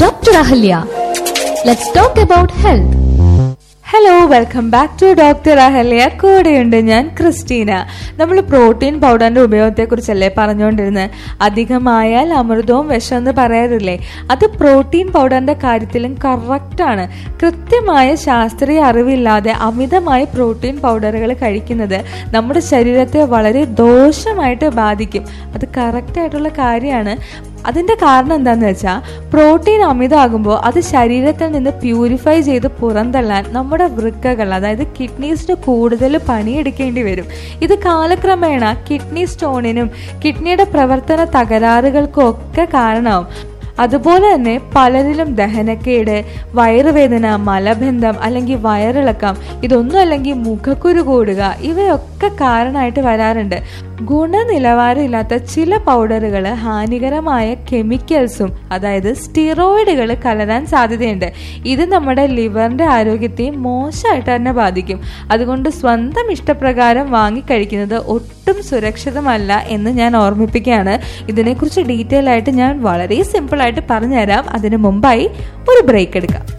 Dr. Ahalya. Let's talk about health. Hello welcome back to doctor Ahalya കൂടെയുണ്ട് ഞാൻ Christina നമ്മൾ protein പൗഡറിന്റെ ഉപയോഗത്തെ കുറിച്ചല്ലേ പറഞ്ഞുകൊണ്ടിരുന്നത് അധികമായാൽ അമൃതവും വിഷം എന്ന് പറയാറില്ലേ അത് പ്രോട്ടീൻ പൗഡറിന്റെ കാര്യത്തിലും കറക്റ്റാണ് കൃത്യമായ ശാസ്ത്രീയ അറിവില്ലാതെ അമിതമായി പ്രോട്ടീൻ പൗഡറുകൾ കഴിക്കുന്നത് നമ്മുടെ ശരീരത്തെ വളരെ ദോഷമായിട്ട് ബാധിക്കും അത് കറക്റ്റായിട്ടുള്ള കാര്യമാണ് അതിന്റെ കാരണം എന്താന്ന് വെച്ചാൽ പ്രോട്ടീൻ അമിതമാകുമ്പോൾ അത് ശരീരത്തിൽ നിന്ന് പ്യൂരിഫൈ ചെയ്ത് പുറന്തള്ളാൻ നമ്മുടെ വൃക്കകൾ അതായത് കിഡ്നീസിന് കൂടുതൽ പണിയെടുക്കേണ്ടി വരും ഇത് കാലക്രമേണ കിഡ്നി സ്റ്റോണിനും കിഡ്നിയുടെ പ്രവർത്തന തകരാറുകൾക്കും ഒക്കെ കാരണമാവും അതുപോലെ തന്നെ പലരിലും ദഹനക്കേട് വയറുവേദന മലബന്ധം അല്ലെങ്കിൽ വയറിളക്കം ഇതൊന്നും അല്ലെങ്കിൽ മുഖക്കുരു കൂടുക ഇവയൊക്കെ കാരണമായിട്ട് വരാറുണ്ട് ഗുണനിലവാരമില്ലാത്ത ചില പൗഡറുകൾ ഹാനികരമായ കെമിക്കൽസും അതായത് സ്റ്റിറോയിഡുകൾ കലരാൻ സാധ്യതയുണ്ട് ഇത് നമ്മുടെ ലിവറിന്റെ ആരോഗ്യത്തെയും മോശമായിട്ട് തന്നെ ബാധിക്കും അതുകൊണ്ട് സ്വന്തം ഇഷ്ടപ്രകാരം വാങ്ങിക്കഴിക്കുന്നത് ഒട്ടും സുരക്ഷിതമല്ല എന്ന് ഞാൻ ഓർമ്മിപ്പിക്കുകയാണ് ഇതിനെക്കുറിച്ച് ഡീറ്റെയിൽ ആയിട്ട് ഞാൻ വളരെ സിമ്പിൾ ആയിട്ട് പറഞ്ഞുതരാം അതിനു മുമ്പായി ഒരു ബ്രേക്ക് എടുക്കാം